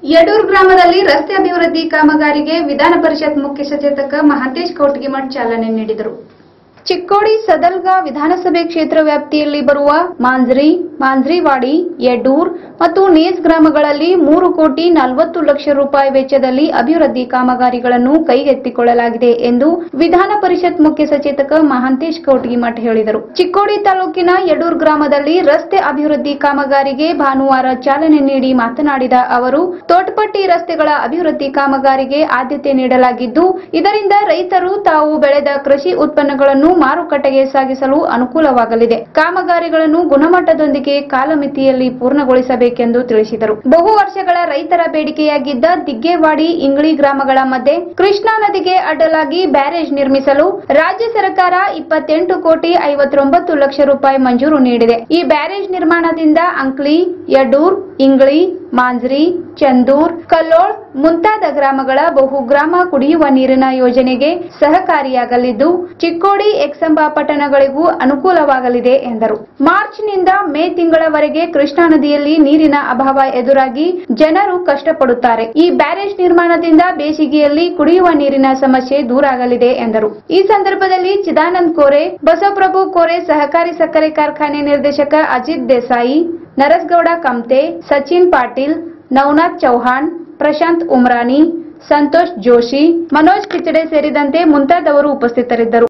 ಯಡೂರ್ ಗ್ರಾಮದಲ್ಲಿ ರಸ್ತೆ ಅಭಿವೃದ್ಧಿ ಕಾಮಗಾರಿಗೆ ವಿಧಾನ ಪರಿಷತ್ ಮುಖ್ಯ ಸಚೇತಕ ಮಹಾಂತೇಶ್ ಕೌಟಗಿಮಠ್ ಚಾಲನೆ ನೀಡಿದರು ಚಿಕ್ಕೋಡಿ ಸದಲ್ಗ ವಿಧಾನಸಭೆ ಕ್ಷೇತ್ರ ವ್ಯಾಪ್ತಿಯಲ್ಲಿ ಬರುವ ಮಾಂಜ್ರಿ ಮಾಂಜ್ರಿವಾಡಿ ಯಡೂರ್ ಮತ್ತು ನೇಸ್ ಗ್ರಾಮಗಳಲ್ಲಿ ಮೂರು ಕೋಟಿ ನಲವತ್ತು ಲಕ್ಷ ರೂಪಾಯಿ ವೆಚ್ಚದಲ್ಲಿ ಅಭಿವೃದ್ಧಿ ಕಾಮಗಾರಿಗಳನ್ನು ಕೈಗೆತ್ತಿಕೊಳ್ಳಲಾಗಿದೆ ಎಂದು ವಿಧಾನ ಪರಿಷತ್ ಮುಖ್ಯ ಸಚೇತಕ ಮಹಾಂತೇಶ್ ಕೌಟಗಿಮಠ್ ಹೇಳಿದರು ಚಿಕ್ಕೋಡಿ ತಾಲೂಕಿನ ಯಡೂರ್ ಗ್ರಾಮದಲ್ಲಿ ರಸ್ತೆ ಅಭಿವೃದ್ಧಿ ಕಾಮಗಾರಿಗೆ ಭಾನುವಾರ ಚಾಲನೆ ನೀಡಿ ಮಾತನಾಡಿದ ಅವರು ತೋಟಪಟ್ಟಿ ರಸ್ತೆಗಳ ಅಭಿವೃದ್ಧಿ ಕಾಮಗಾರಿಗೆ ಆದ್ಯತೆ ನೀಡಲಾಗಿದ್ದು ಇದರಿಂದ ರೈತರು ತಾವು ಬೆಳೆದ ಕೃಷಿ ಉತ್ಪನ್ನಗಳನ್ನು ಮಾರುಕಟ್ಟೆಗೆ ಸಾಗಿಸಲು ಅನುಕೂಲವಾಗಲಿದೆ ಕಾಮಗಾರಿಗಳನ್ನು ಗುಣಮಟ್ಟದೊಂದಿಗೆ ಕಾಲಮಿತಿಯಲ್ಲಿ ಪೂರ್ಣಗೊಳಿಸಬೇಕೆಂದು ತಿಳಿಸಿದರು ಬಹು ವರ್ಷಗಳ ರೈತರ ಬೇಡಿಕೆಯಾಗಿದ್ದ ದಿಗ್ಗೇವಾಡಿ ಇಂಗ್ಳಿ ಗ್ರಾಮಗಳ ಮಧ್ಯೆ ಕೃಷ್ಣಾ ನದಿಗೆ ಅಡ್ಡಲಾಗಿ ಬ್ಯಾರೇಜ್ ನಿರ್ಮಿಸಲು ರಾಜ್ಯ ಸರ್ಕಾರ ಇಪ್ಪತ್ತೆಂಟು ಕೋಟಿ ಐವತ್ತೊಂಬತ್ತು ಲಕ್ಷ ರೂಪಾಯಿ ಮಂಜೂರು ನೀಡಿದೆ ಈ ಬ್ಯಾರೇಜ್ ನಿರ್ಮಾಣದಿಂದ ಅಂಕ್ಲಿ ಯಡೂರ್ ಇಂಗ್ಳಿ ಮಾಂಜ್ರಿ ಚಂದೂರ್ ಕಲ್ಲೋಳ್ ಮುಂತಾದ ಗ್ರಾಮಗಳ ಬಹುಗ್ರಾಮ ಕುಡಿಯುವ ನೀರಿನ ಯೋಜನೆಗೆ ಸಹಕಾರಿಯಾಗಲಿದ್ದು ಚಿಕ್ಕೋಡಿ ಎಕ್ಸಂಬ ಪಟ್ಟಣಗಳಿಗೂ ಅನುಕೂಲವಾಗಲಿದೆ ಎಂದರು ಮಾರ್ಚ್ನಿಂದ ಮೇ ತಿಂಗಳವರೆಗೆ ಕೃಷ್ಣಾ ನದಿಯಲ್ಲಿ ನೀರಿನ ಅಭಾವ ಎದುರಾಗಿ ಜನರು ಕಷ್ಟಪಡುತ್ತಾರೆ ಈ ಬ್ಯಾರೇಜ್ ನಿರ್ಮಾಣದಿಂದ ಬೇಸಿಗೆಯಲ್ಲಿ ಕುಡಿಯುವ ನೀರಿನ ಸಮಸ್ಯೆ ದೂರಾಗಲಿದೆ ಎಂದರು ಈ ಸಂದರ್ಭದಲ್ಲಿ ಚಿದಾನಂದ್ ಕೋರೆ ಬಸವಪ್ರಭು ಕೋರೆ ಸಹಕಾರಿ ಸಕ್ಕರೆ ಕಾರ್ಖಾನೆ ನಿರ್ದೇಶಕ ಅಜಿತ್ ದೇಸಾಯಿ ನರಸ್ಗೌಡ ಕಮ್ತೆ ಸಚಿನ್ ಪಾಟೀಲ್ ನವನಾಥ್ ಚೌಹಾಣ್ ಪ್ರಶಾಂತ್ ಉಮ್ರಾನಿ ಸಂತೋಷ್ ಜೋಶಿ ಮನೋಜ್ ಕಿಚಡೆ ಸೇರಿದಂತೆ ಮುಂತಾದವರು ಉಪಸ್ಥಿತರಿದ್ದರು